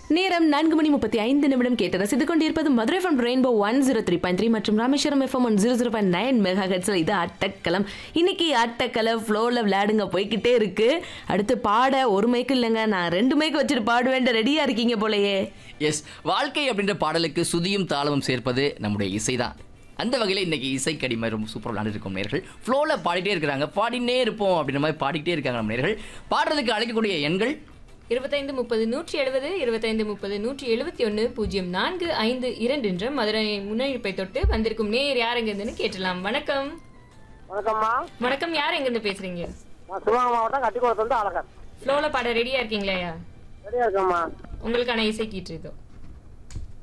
நேரம் நான்கு மணி முப்பத்தி ஐந்து நிமிடம் கேட்டு ரசித்துக் கொண்டிருப்பது Madurai FM rainbow one zero three point three மற்றும் Rameswaram FM one zero zero point nine mega ஹெட்ஸில் இது அட்டக்கலம் இன்னைக்கு அட்டக்கலை ஃப்ளோவில் விளையாடுங்க போய்கிட்டே இருக்கு அடுத்து பாட ஒரு மைக்கு இல்லைங்க நான் ரெண்டு மைக்கு வச்சுட்டு பாடுவேன் ரெடியா இருக்கீங்க போலயே எஸ் வாழ்க்கை அப்படின்ற பாடலுக்கு சுதியும் தாளமும் சேர்ப்பது நம்முடைய இசைதான் அந்த வகையில் இன்னைக்கு இசை கடிமை ரொம்ப சூப்பராக விளையாண்டுருக்கோம் நேர்கள் ஃப்ளோவில் பாடிட்டே இருக்கிறாங்க பாடினே இருப்போம் அப்படின்ற மாதிரி பாடிக்கிட்டே இருக்காங்க நம்ம நேர்கள் பாடுறதுக்கு அழைக்கக்கூடிய எண்கள் இருபத்தைந்து முப்பது நூற்றி எழுபது இருபத்தைந்து முப்பது நூற்றி எழுபத்தி ஒன்று பூஜ்ஜியம் நான்கு ஐந்து இரண்டு என்ற மதுரை முன்னெடுப்பை தொட்டு வந்திருக்கும் நேயர் யார் எங்கிருந்துன்னு கேட்டலாம் வணக்கம் வணக்கம்மா வணக்கம் யார் எங்கிருந்து பேசுறீங்க நான் சிவகங்கை மாவட்டம் கட்டிக்குளத்துலேருந்து அழகர் ஃப்ளோல பாட ரெடியா இருக்கீங்களா ரெடியா இருக்கேம்மா உங்களுக்கான இசை கீற்று இதோ